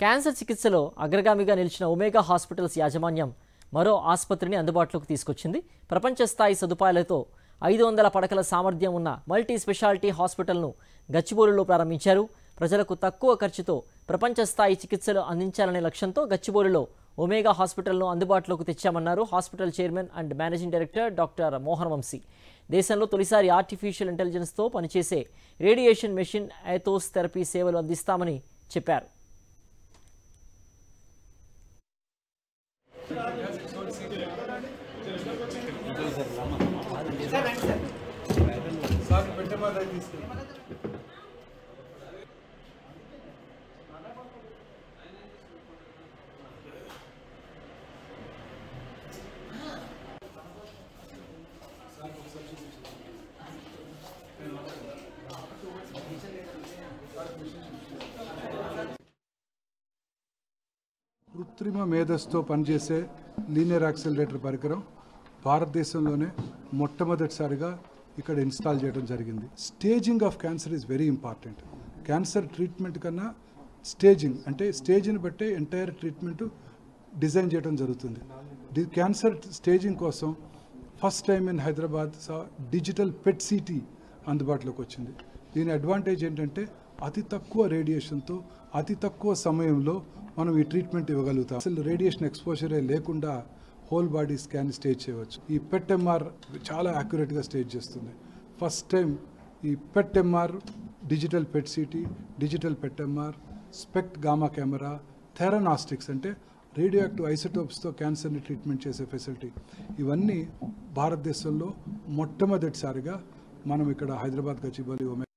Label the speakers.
Speaker 1: cancer చికిత్సలో అగ్రగామిగా నిలిచిన ఒమేగా హాస్పిటల్స్ యాజమాన్యం మరో ఆసుపత్రిని అందుబాటులోకి తీసుకొచ్చింది ప్రపంచ స్థాయి సదుపాయాలతో ఐదు వందల పడకల సామర్థ్యం ఉన్న మల్టీ స్పెషాలిటీ హాస్పిటల్ను గచ్చిబౌలిలో ప్రారంభించారు ప్రజలకు తక్కువ ఖర్చుతో ప్రపంచ స్థాయి చికిత్సలు అందించాలనే లక్ష్యంతో గచ్చిబౌలిలో ఒమేగా హాస్పిటల్ను అందుబాటులోకి తెచ్చామన్నారు hospital chairman and managing director doctor Mohan Vamsi దేశంలో తొలిసారి ఆర్టిఫిషియల్ ఇంటెలిజెన్స్తో పనిచేసే రేడియేషన్ మెషిన్ ఐథోస్ థెరపీ సేవలు అందిస్తామని చెప్పారు
Speaker 2: కృత్రిమ మేధస్తో పనిచేసే లీనియర్ యాక్సిలరేటర్ పరికరం భారతదేశంలోనే మొట్టమొదటిసారిగా ఇక్కడ ఇన్స్టాల్ చేయడం జరిగింది staging of cancer is very important cancer treatment కన్నా స్టేజింగ్ అంటే స్టేజ్ని బట్టే ఎంటైర్ ట్రీట్మెంట్ డిజైన్ చేయడం జరుగుతుంది డి క్యాన్సర్ స్టేజింగ్ కోసం first time in Hyderabad digital PET CT అందుబాటులోకి వచ్చింది దీని అడ్వాంటేజ్ ఏంటంటే అతి తక్కువ రేడియేషన్తో అతి తక్కువ సమయంలో మనం ఈ ట్రీట్మెంట్ ఇవ్వగలుగుతాం అసలు రేడియేషన్ ఎక్స్పోజరే లేకుండా హోల్ బాడీ స్కాన్ స్టేజ్ చేయవచ్చు ఈ పెట్ ఎంఆర్ చాలా యాక్యురేట్గా స్టేజ్ చేస్తుంది ఫస్ట్ టైం ఈ PET MR digital PET CT digital PET MR SPECT gamma camera theranostics అంటే రేడియో యాక్టివ్ ఐసోటోప్స్తో క్యాన్సర్ని ట్రీట్మెంట్ చేసే ఫెసిలిటీ ఇవన్నీ భారతదేశంలో మొట్టమొదటిసారిగా మనం ఇక్కడ హైదరాబాద్ గచ్చిబౌలి